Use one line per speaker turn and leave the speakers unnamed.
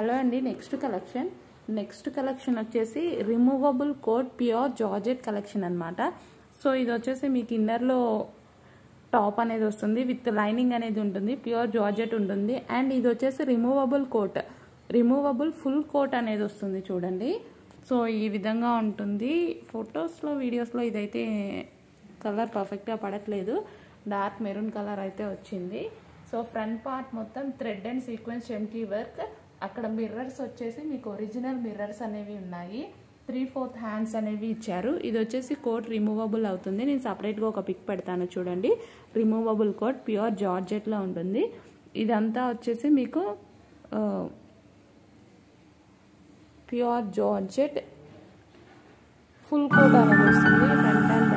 hello అండి next collection next collection వచ్చేసి removable coat pure georgette collection అనమాట so ఇది వచ్చేసి మీకు ఇన్నర్లో టాప్ అనేది వస్తుంది విత్ లైనింగ్ అనేది ఉంటుంది ప్యూర్ జార్జెట్ ఉంటుంది అండ్ ఇది వచ్చేసి removable coat removable full coat అనేది వస్తుంది చూడండి సో ఈ విధంగా ఉంటుంది ఫొటోస్లో వీడియోస్లో ఇదైతే కలర్ పర్ఫెక్ట్గా పడట్లేదు డార్క్ మెరూన్ కలర్ అయితే వచ్చింది సో ఫ్రంట్ పార్ట్ మొత్తం థ్రెడ్ అండ్ సీక్వెన్స్ చెమ్కీ వర్క్ అక్కడ మిర్రర్స్ వచ్చేసి మీకు ఒరిజినల్ మిర్రర్స్ అనేవి ఉన్నాయి త్రీ ఫోర్త్ హ్యాండ్స్ అనేవి ఇచ్చారు ఇది వచ్చేసి కోట్ రిమూవబుల్ అవుతుంది నేను సపరేట్గా ఒక పిక్ పెడతాను చూడండి రిమూవబుల్ కోట్ ప్యూర్ జార్జెట్లో ఉంటుంది ఇదంతా వచ్చేసి మీకు ప్యూర్ జార్జెట్ ఫుల్ కోట్ అనేది వస్తుంది ఫ్రంట్ అండ్